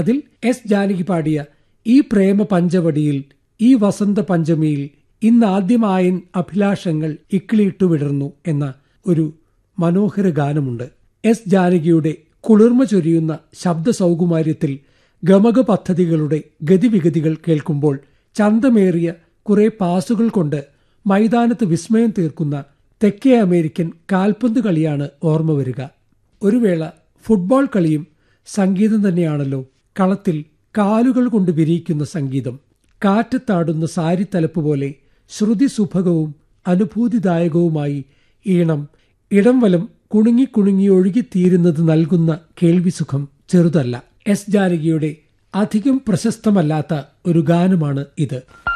അതിൽ എസ് ജാനകി പാടിയ ഈ പ്രേമ പഞ്ചവടിയിൽ ഈ വസന്ത പഞ്ചമിയിൽ ഇന്നാദ്യമായൻ അഭിലാഷങ്ങൾ ഇക്കിളിയിട്ടു വിടർന്നു എന്ന ഒരു മനോഹര ഗാനമുണ്ട് എസ് ജാനകിയുടെ കുളിർമ ചൊരിയുന്ന ശബ്ദ സൗകുമാര്യത്തിൽ ഗമക പദ്ധതികളുടെ ഗതിവിഗതികൾ കേൾക്കുമ്പോൾ ചന്തമേറിയ കുറെ പാസുകൾ കൊണ്ട് മൈതാനത്ത് വിസ്മയം തീർക്കുന്ന തെക്കേ അമേരിക്കൻ കാൽപന്ത് കളിയാണ് ഓർമ്മ വരിക ഒരു വേള ഫുട്ബോൾ കളിയും സംഗീതം തന്നെയാണല്ലോ കളത്തിൽ കാലുകൾ കൊണ്ട് വിരിയിക്കുന്ന സംഗീതം കാറ്റത്താടുന്ന സാരിത്തലപ്പ് പോലെ ശ്രുതി സുഭകവും അനുഭൂതിദായകവുമായി ഈണം ഇടം വലം കുണുങ്ങി കുണുങ്ങി ഒഴുകിത്തീരുന്നത് നൽകുന്ന കേൾവിസുഖം ചെറുതല്ല എസ് ജാനകിയുടെ അധികം പ്രശസ്തമല്ലാത്ത ഒരു ഗാനമാണ് ഇത്